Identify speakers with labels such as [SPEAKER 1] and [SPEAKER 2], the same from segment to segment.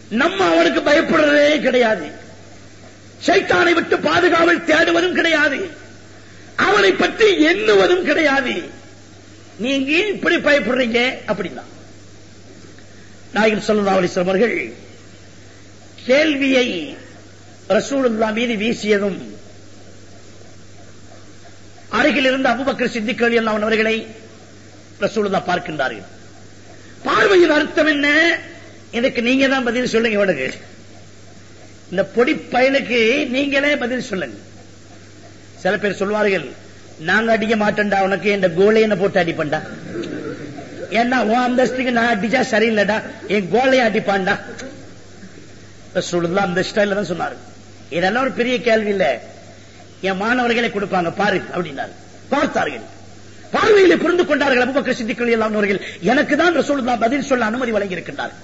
[SPEAKER 1] நம்ம அவனுக்கு பயப்படுறதே கிடையாது சைத்தானை விட்டு பாதுகாவல் தேடுவதும் கிடையாது அவனை பற்றி எண்ணுவதும் கிடையாது நீங்க ஏன் இப்படி பயப்படுறீங்க அப்படின்னா நாயகர் சல்லா அலிஸ்லாம் அவர்கள் கேள்வியை ரசூலுல்லா மீது வீசியதும் அருகில் இருந்த அபுபக்கர் சித்திக் எல்லாம் அவர்களை ரசூலுல்லா பார்க்கின்றார்கள் பார்வையின் அர்த்தம் என்ன இதுக்கு நீங்க தான் பதில் சொல்லுங்க இவனுக்கு இந்த பொடி பயலுக்கு நீங்களே பதில் சொல்லுங்க சில பேர் சொல்வார்கள் நாங்க அடிக்க மாட்டேன்டா உனக்கு இந்த கோலையனை போட்டு அடிப்பண்டா ஏன்னா உன் அந்தஸ்துக்கு நான் அடிச்சா சரியில்லைடா என் கோலையை அடிப்பான்டா ரசூலுல்லா அந்த ஸ்டைல தான் சொன்னாரு இதெல்லாம் ஒரு பெரிய கேள்வி இல்ல என் மாணவர்களை கொடுப்பாங்க பாரு அப்படின்னாரு பார்த்தார்கள் பார்வையிலே புரிந்து கொண்டார்கள் அபுபக்கர் சித்திக்கள் எல்லாம் அவர்கள் எனக்கு தான் ரசூலுல்லா பதில் சொல்ல அனுமதி வழங்கி இருக்கின்றார்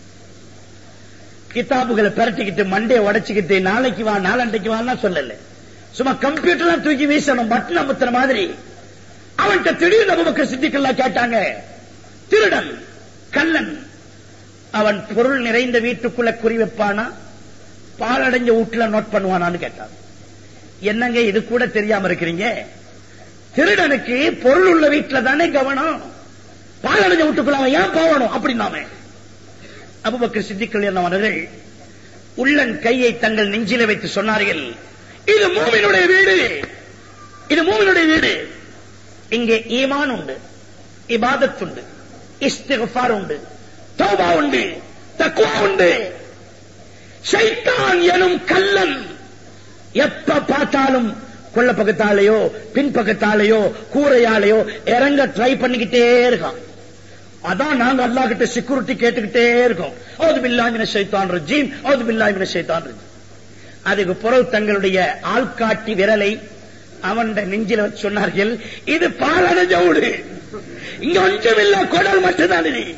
[SPEAKER 1] கிதாபுகளை பிரட்டிக்கிட்டு மண்டையை உடைச்சுக்கிட்டு நாளைக்கு வா நாளண்டைக்கு வான்னா சொல்லல சும்மா கம்ப்யூட்டர்லாம் தூக்கி வீசணும் பட்டன் அமுத்துற மாதிரி அவன்கிட்ட திடீர்னு அபுபக்கர் சித்திக்கெல்லாம் கேட்டாங்க திருடன் கள்ளன் அவன் பொருள் நிறைந்த வீட்டுக்குள்ள குறி வைப்பானா பாலடைஞ்ச வீட்டுல நோட் பண்ணுவானான்னு கேட்டான் என்னங்க இது கூட தெரியாம இருக்கிறீங்க திருடனுக்கு பொருள் உள்ள வீட்டுல தானே கவனம் பாலடைஞ்ச வீட்டுக்குள்ள அவன் ஏன் போகணும் அப்படின்னாமே அபுபக்கர் சித்திக்கள் என்னவர்கள் உள்ளன் கையை தங்கள் நெஞ்சில வைத்து சொன்னார்கள் இது மூமினுடைய வீடு இது மூமினுடைய வீடு இங்கே ஈமான் உண்டு இபாதத் உண்டு இஸ்திஃபார் உண்டு தௌபா உண்டு தக்குவா உண்டு ஷைத்தான் எனும் கல்லன் எப்ப பார்த்தாலும் கொள்ள பக்கத்தாலேயோ பின் பக்கத்தாலேயோ கூரையாலேயோ இறங்க ட்ரை பண்ணிக்கிட்டே இருக்கான் அதான் நாங்க அல்லா கிட்ட செக்யூரிட்டி கேட்டுக்கிட்டே இருக்கோம் அவது பில்லாமின சைத்தான் ரஜீம் அவது பில்லாமின சைத்தான் ரஜீம் அதுக்கு பிறகு தங்களுடைய ஆள்காட்டி விரலை அவன் நெஞ்சில வச்சு சொன்னார்கள் இது பாலன ஜவுடு இங்க ஒன்றுமில்ல குடல் மட்டும்தான் இது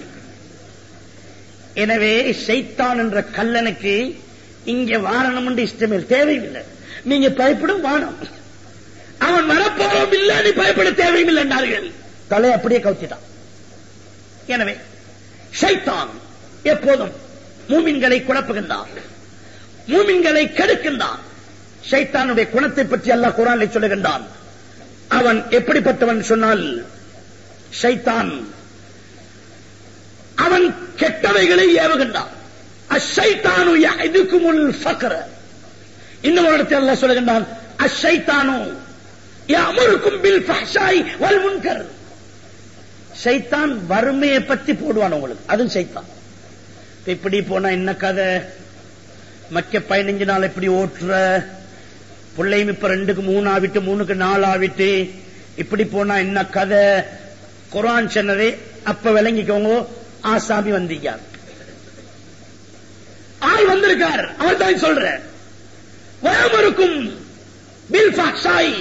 [SPEAKER 1] எனவே சைத்தான் என்ற கல்லனுக்கு இங்க வாரணம் என்று இஷ்டமே தேவையில்லை நீங்க பயப்படும் வானம் அவன் வரப்போறோம் இல்ல நீ பயப்பட தேவையில்லை என்றார்கள் தலை அப்படியே கவுத்திட்டான் எனவே ஷைத்தான் எப்போதும் மூமின்களை குழப்புகின்றான் மூமின்களை கெடுக்கின்றான் ஷைத்தானுடைய குணத்தை பற்றி அல்லாஹ் குரானை சொல்லுகின்றான் அவன் எப்படிப்பட்டவன் சொன்னால் ஷைத்தான் அவன் கெட்டவைகளை ஏவுகின்றான் அஷைத்தானு இதுக்குமுல் ஃபக்ர இன்னும் ஒரு இடத்தில் அல்லாஹ் சொல்லுகின்றான் அஷைத்தானு அமருக்கும் பில் ஃபஹ்ஷாய் வல் முன்கர் சைத்தான் வறுமையை பத்தி போடுவான் உங்களுக்கு அதுவும் சைத்தான் இப்படி போனா என்ன கதை மக்க பதினஞ்சு நாள் இப்படி ஓட்டுற பிள்ளையும் இப்ப ரெண்டுக்கு மூணு ஆவிட்டு மூணுக்கு நாலு ஆவிட்டு இப்படி போனா என்ன கதை குரான் சொன்னதே அப்ப விளங்கிக்கோங்க ஆசாமி வந்தீங்க ஆள் வந்திருக்கார் அவர் தான் சொல்ற வயமருக்கும் பில் ஃபாக்ஷாய்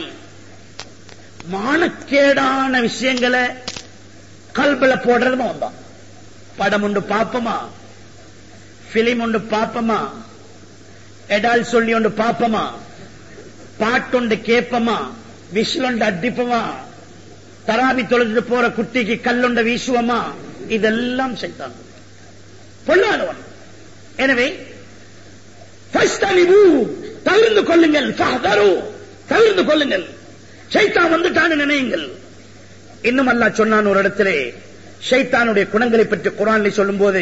[SPEAKER 1] மானக்கேடான விஷயங்களை கல்பல போடுறதுமா வந்தான் படம் உண்டு பாப்பமா பிலிம் உண்டு பாப்பமா எடால் சொல்லி உண்டு பாப்பமா பாட்டுண்டு கேப்பமா விசிலுண்டு அடிப்பமா தராபி தொழுது போற குட்டிக்கு கல்லுண்ட வீசுவமா இதெல்லாம் செய்தான் பொல்லாதவன் எனவே தவிர்ந்து கொள்ளுங்கள் தவிர்ந்து கொள்ளுங்கள் சைத்தான் வந்துட்டான்னு நினையுங்கள் இன்னும் அல்லா சொன்னான் ஒரு இடத்திலே ஷைத்தானுடைய குணங்களை பற்றி குரானில் சொல்லும் போது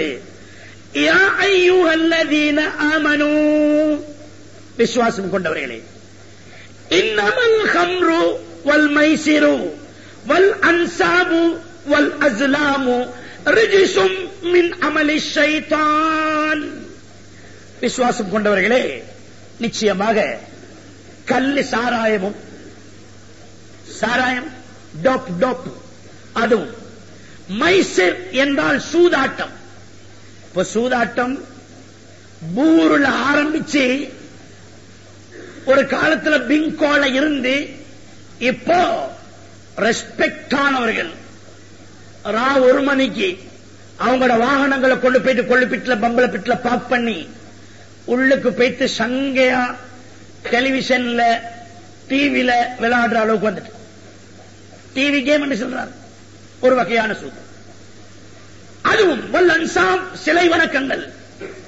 [SPEAKER 1] விசுவாசம் கொண்டவர்களே இன்னமல் ஹம்ரு வல் மைசிரு வல் அன்சாபு வல் அஸ்லாமு ரிஜிசும் மின் அமலி ஷைத்தான் விசுவாசம் கொண்டவர்களே நிச்சயமாக கல்லு சாராயமும் சாராயம் டோப் டோப் அதுவும் மைசர் என்றால் சூதாட்டம் இப்ப சூதாட்டம் பூருல ஆரம்பிச்சு ஒரு காலத்துல பிங்கோல இருந்து இப்போ ரெஸ்பெக்ட் ஆனவர்கள் ரா ஒரு மணிக்கு அவங்களோட வாகனங்களை கொண்டு போயிட்டு கொள்ளுப்பிட்டுல பம்பள பிட்டுல பாப் பண்ணி உள்ளுக்கு போயிட்டு சங்கையா டெலிவிஷன்ல டிவில விளையாடுற அளவுக்கு வந்துட்டு டிவி கேம் என்று சொல்றார் ஒரு வகையான சூது அதுவும் வல் அன்சாம் சிலை வணக்கங்கள்